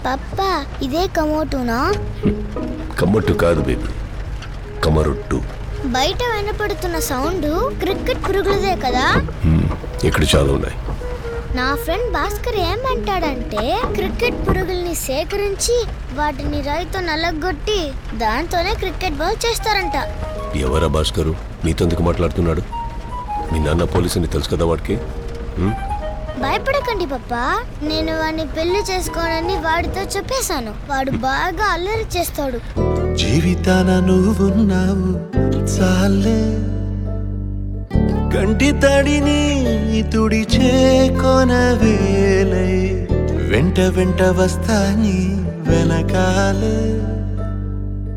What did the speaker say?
పప్పా ఇదే కమోటునా కమ్మట్టు కాదు బేబీ కమరొట్టు బయట వినపడుతున్న సౌండ్ క్రికెట్ పురుగులదే కదా హ్మ్, ఇక్కడ చాలా ఉన్నాయి నా ఫ్రెండ్ భాస్కర్ ఏమంటాడంటే క్రికెట్ పురుగుల్ని సేకరించి వాటిని రైతు నలగొట్టి దాంతోనే క్రికెట్ బాల్ చేస్తారంట ఎవరా భాస్కరు నీతో ఎందుకు మాట్లాడుతున్నాడు మీ నాన్న పోలీసుని తెలుసు కదా వాడికి హ్మ్? భయపడకండి పప్పా నేను వాడిని పెళ్లి చేసుకోనని వాడితో చెప్పేశాను వాడు బాగా అల్లరి చేస్తాడు జీవితాన నువ్వున్నావు చాలే కంటి తడిని తుడిచే కొనవేలై వెంట వెంట వస్తాని వెనకాలే